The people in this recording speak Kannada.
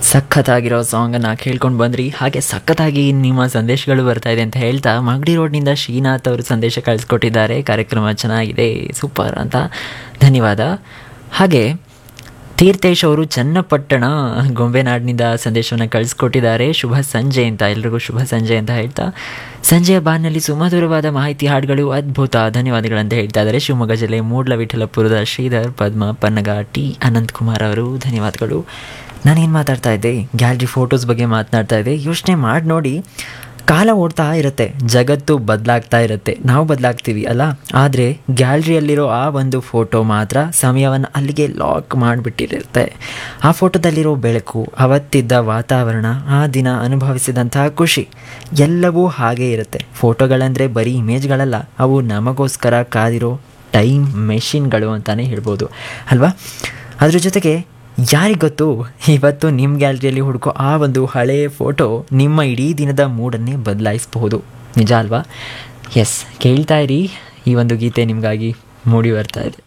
ಸಖತ್ತಾಗಿರೋ ಸಾಂಗನ್ನು ಕೇಳ್ಕೊಂಡು ಬಂದ್ರಿ ಹಾಗೆ ಸಖತ್ತಾಗಿ ನಿಮ್ಮ ಸಂದೇಶಗಳು ಬರ್ತಾ ಇದೆ ಅಂತ ಹೇಳ್ತಾ ಮಾಗಡಿ ರೋಡ್ನಿಂದ ಶ್ರೀನಾಥ್ ಅವರು ಸಂದೇಶ ಕಳಿಸ್ಕೊಟ್ಟಿದ್ದಾರೆ ಕಾರ್ಯಕ್ರಮ ಚೆನ್ನಾಗಿದೆ ಸೂಪರ್ ಅಂತ ಧನ್ಯವಾದ ಹಾಗೆ ತೀರ್ಥೇಶ್ ಅವರು ಚನ್ನಪಟ್ಟಣ ಗೊಂಬೆನಾಡಿನಿಂದ ಸಂದೇಶವನ್ನು ಕಳಿಸ್ಕೊಟ್ಟಿದ್ದಾರೆ ಶುಭ ಸಂಜೆ ಅಂತ ಎಲ್ರಿಗೂ ಶುಭ ಸಂಜೆ ಅಂತ ಹೇಳ್ತಾ ಸಂಜೆಯ ಬಾನಲ್ಲಿ ಸುಮಧುರವಾದ ಮಾಹಿತಿ ಹಾಡುಗಳು ಅದ್ಭುತ ಧನ್ಯವಾದಗಳಂತ ಹೇಳ್ತಾ ಇದ್ದಾರೆ ಶಿವಮೊಗ್ಗ ಜಿಲ್ಲೆ ಮೂಡ್ಲ ವಿಠಲಪುರದ ಶ್ರೀಧರ್ ಪದ್ಮ ಪನ್ನಗ ಟಿ ಅನಂತ್ ಕುಮಾರ್ ಅವರು ಧನ್ಯವಾದಗಳು ನಾನೇನು ಮಾತಾಡ್ತಾ ಇದ್ದೆ ಗ್ಯಾಲರಿ ಫೋಟೋಸ್ ಬಗ್ಗೆ ಮಾತನಾಡ್ತಾ ಇದ್ದೆ ಯೋಚನೆ ಮಾಡಿ ನೋಡಿ ಕಾಲ ಓಡ್ತಾ ಇರುತ್ತೆ ಜಗತ್ತು ಬದಲಾಗ್ತಾ ಇರುತ್ತೆ ನಾವು ಬದಲಾಗ್ತೀವಿ ಅಲ್ಲ ಆದರೆ ಗ್ಯಾಲರಿಯಲ್ಲಿರೋ ಆ ಒಂದು ಫೋಟೋ ಮಾತ್ರ ಸಮಯವನ್ನು ಅಲ್ಲಿಗೆ ಲಾಕ್ ಮಾಡಿಬಿಟ್ಟಿರುತ್ತೆ ಆ ಫೋಟೋದಲ್ಲಿರೋ ಬೆಳಕು ಅವತ್ತಿದ್ದ ವಾತಾವರಣ ಆ ದಿನ ಅನುಭವಿಸಿದಂತಹ ಖುಷಿ ಎಲ್ಲವೂ ಹಾಗೇ ಇರುತ್ತೆ ಫೋಟೋಗಳಂದರೆ ಬರೀ ಇಮೇಜ್ಗಳಲ್ಲ ಅವು ನಮಗೋಸ್ಕರ ಕಾದಿರೋ ಟೈಮ್ ಮೆಷಿನ್ಗಳು ಅಂತಲೇ ಹೇಳ್ಬೋದು ಅಲ್ವಾ ಅದ್ರ ಜೊತೆಗೆ ಯಾರಿಗೆ ಗೊತ್ತು ಇವತ್ತು ನಿಮ್ಮ ಗ್ಯಾಲರಿಯಲ್ಲಿ ಹುಡುಕೋ ಆ ಒಂದು ಹಳೆಯ ಫೋಟೋ ನಿಮ್ಮ ಇಡೀ ದಿನದ ಮೂಡನ್ನೇ ಬದಲಾಯಿಸಬಹುದು ನಿಜ ಅಲ್ವಾ ಎಸ್ ಕೇಳ್ತಾ ಇರಿ ಈ ಒಂದು ಗೀತೆ ನಿಮಗಾಗಿ ಮೂಡಿ ಬರ್ತಾ ಇದೆ